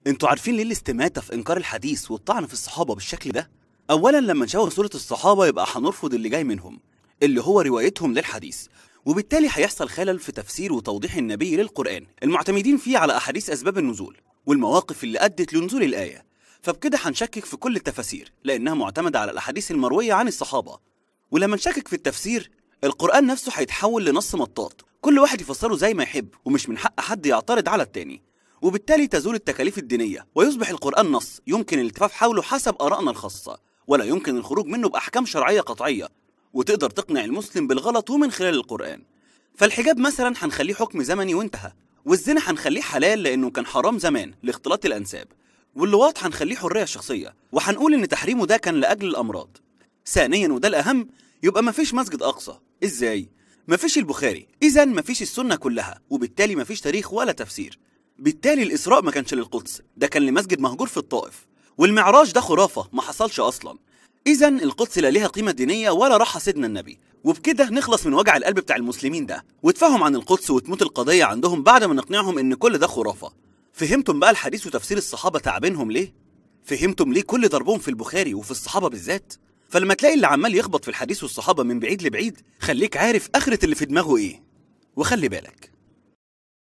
انتوا عارفين ليه الاستماتة في انكار الحديث والطعن في الصحابة بالشكل ده اولا لما نشوه صورة الصحابة يبقى هنرفض اللي جاي منهم اللي هو روايتهم للحديث وبالتالي هيحصل خلل في تفسير وتوضيح النبي للقرآن المعتمدين فيه على أحاديث أسباب النزول والمواقف اللي أدت لنزول الآية فبكده هنشكك في كل التفاسير لأنها معتمدة على الأحاديث المروية عن الصحابة ولما نشكك في التفسير القرآن نفسه هيتحول لنص مطاط كل واحد يفسره زي ما يحب ومش من حق حد يعترض على التاني وبالتالي تزول التكاليف الدينية ويصبح القرآن نص يمكن الالتفاف حوله حسب آرائنا الخاصة ولا يمكن الخروج منه بأحكام شرعية قطعية وتقدر تقنع المسلم بالغلط ومن خلال القرآن فالحجاب مثلا هنخليه حكم زمني وانتهى والزنا هنخليه حلال لأنه كان حرام زمان لاختلاط الأنساب واللواط هنخليه حرية شخصية وهنقول إن تحريمه ده كان لأجل الأمراض ثانيا وده الأهم يبقى مفيش مسجد أقصى إزاي؟ مفيش البخاري إذا مفيش السنة كلها وبالتالي مفيش تاريخ ولا تفسير بالتالي الإسراء ما كانش للقدس ده كان لمسجد مهجور في الطائف والمعراج ده خرافة ما حصلش أصلا إذا القدس لا ليها قيمة دينية ولا راح سيدنا النبي وبكده نخلص من وجع القلب بتاع المسلمين ده وتفهم عن القدس وتموت القضية عندهم بعد ما نقنعهم إن كل ده خرافة فهمتم بقى الحديث وتفسير الصحابة تعبينهم ليه؟ فهمتم ليه كل ضربهم في البخاري وفي الصحابة بالذات؟ فلما تلاقي اللي عمال يخبط في الحديث والصحابة من بعيد لبعيد خليك عارف آخرة اللي في دماغه إيه وخلي بالك